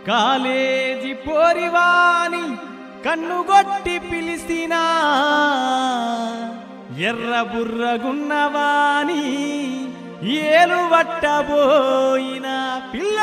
College పోరివాని కన్నుగొట్టి పిలిసినా ఎర్ర బుర్రగున్నవాని ఏలు వట్టబోయిన పిల్ల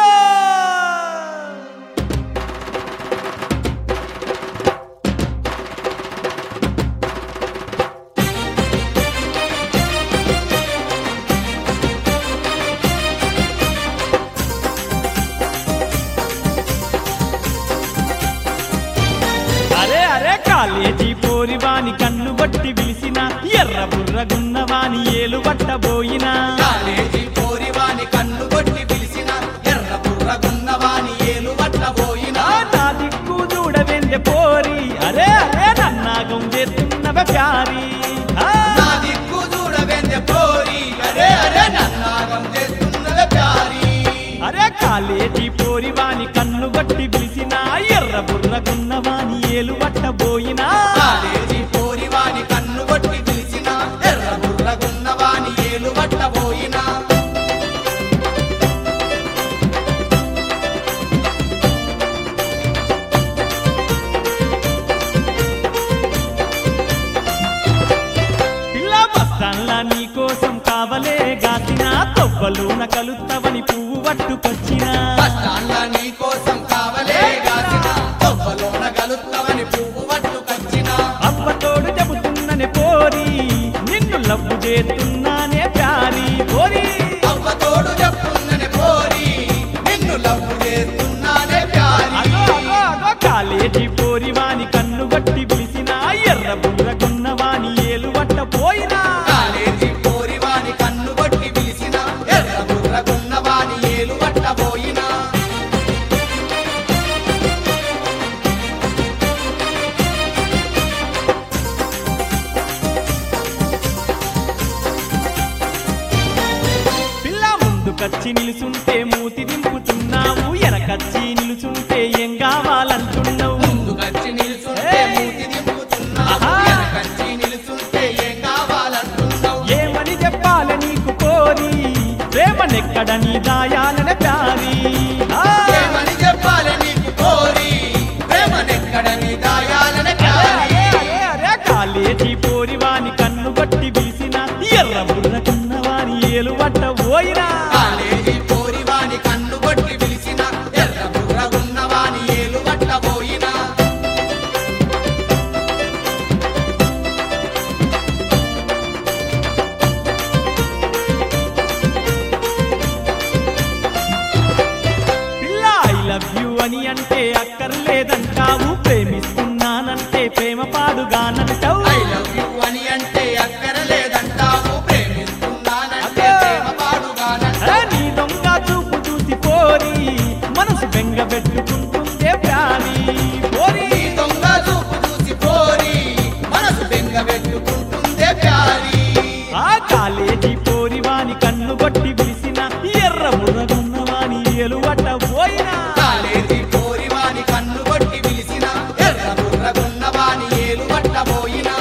అరే అరే కాలేజీ పోరివాని కన్ను బట్టి పిలిసిన ఎర్ర బుర్రగున్నవాని ఏలు వట్టబోయినా కాలేజీ పోరివాని కన్ను కొట్టి పిలిచిన ఎర్ర బుర్రగున్నవాని ఏలు పట్టబోయిన ఆ నా దిక్కు చూడవెందె పోరి అరే అరే నన్నాగం చేస్తున్నవ ప్యారి ఆ, నా దిక్కు చూడవెందె పోరి అరే అరే నన్నాగం చేస్తున్నవే ప్యారి అరే కాలేజీ పోరివాని కన్ను బట్టి పిలిచిన ఎర్ర బుర్రగున్నవాని ఏలు వట్టబోయినా కాలేజీ పోరివాని కన్ను కొట్టి పిలిచిన ఎర్ర బుర్రగున్నవాని ఏలు పట్టబోయిన పిల్ల బస్తాన్లా నీ కోసం కావలే గాసిన తొవ్వలోన కలుత్తవని పువ్వు పట్టుకొచ్చినా బస్టాండ్ల నీ కోసం కావలే గాసిన తొవ్వలోన గలుత్తవని పువ్వు పట్టుకొచ్చిన అప్పతోడు చెబుతున్ననే పోరి నిన్ను లవ్వు చేస్తున్నానే ప్యారి పోరి అవ్వతోడు చెప్తున్ననే పోరి నిన్ను లవ్వు చేస్తున్నానే ప్యారి అగో అగో అగో కాలేజీ పోరి వాని కన్ను బట్టి పిలిచిన ఎర్ర బుర్రకున్న వాని ఏలు వట్ట పోయినా కాలేజీ పోరివాని కన్ను కొట్టి పిలిచిన ఎర్ర బుర్రగున్నవాని ఏలు పట్టబోయినా పిల్ల ముందుకచ్చి నిలుచుంటే మూతి దింపుతున్నావు ఎనకచ్చి నిలుచుంటే ఏం కావాలంటున్నావు ముందుకొచ్చి నిల్చుంటే ఏయ్! మూతి దింపుతున్నావు ఆహా! వెనకచ్చి నిల్చుంటే ఏం కావాలంటున్నావు ఏమని చెప్పాలి నీకు కోరి ప్రేమనెక్కడ నీ దాయాలనే ప్యారి ఆ! ఏమని చెప్పాలి నీకు కోరి ప్రేమనెక్కడ నీ దాయాలన అరే, కారి అరే, అరే, అరే, కాలేజీ పోరి వాని కన్ను బట్టి పిలిచిన ఎర్ర బుర్రకున్న వాని ఏలు వట్ట పోయినా కాలేజీ పోరివాని కన్ను కొట్టి పిలిచిన ఎర్ర బుర్రగున్నవాని ఏలు పట్టబోయినా పిల్ల ఐ లవ్ యు అని అంటే అక్కర్లేదంటావు ప్రేమిస్తున్నానంటే ప్రేమ పాడుగానంటావు ఐ లవ్ యు అని అంటే అక్కరలేదంటావు ప్రేమిస్తున్నానంటే అబ్బో! ప్రేమ పాడుగానంటావు అరే, నీ దొంగ చూపు చూసి పోరి మనసు బెంగ పెట్టుకుంటుందే ప్రాణి పోరి నీ దొంగ చూపు చూసి పోరి మనసు బెంగ పెట్టుకుంటుందే ప్యారి ఆ కాలేజీ పోరి వాని కన్ను కొట్టి పిలిసిన ఎర్ర బుర్రగున్న వాని ఎలువట పోయినా కాలేజీ పోరివాని కన్ను కొట్టి పిలిచిన ఎర్ర బుర్రగున్నవాని ఏలు పట్టబోయినా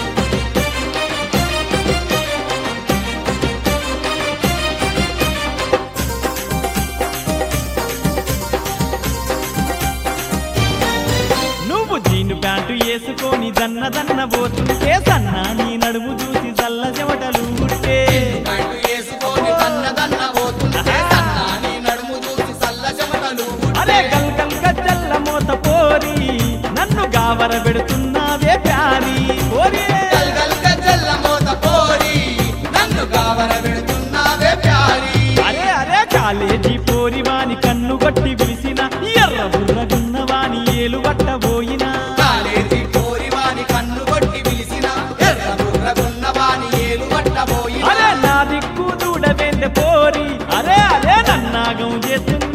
నువ్వు జీను ప్యాంటు వేసుకొని దన్న దన్న పోతుంటే సన్నా నీ నడుము చూసి చల్ల చెమటలు గుట్టే ప్యాంటు వేసుకొని దన్న దన్న పోతుంటే సన్నాని నడుము చూసి సల్ల చెమటలు అరే గల్ గల్ గజ్జల్ల మోత పోరి నన్ను గావర పెడుతున్నావే ప్యారి పోరి గల్ గల్ గజ్జల్ల మోత పోరి నన్ను కావర పెడుతున్నావే ప్యారి అరే అరే కాలేజీ పోరి వాని కన్ను కొట్టి పిలిసిన ఎర్ర బుర్రగున్న వాని ఏలు పట్టబోయినా కాలేజీ పోరివాని కన్ను కొట్టి పిలిచిన ఎర్ర బుర్రగున్నవాని ఏలు పట్టబోయినా అరే నా దిక్కు దూడవేందే పోరి అరే అరే నన్నాగం చేస్తున్న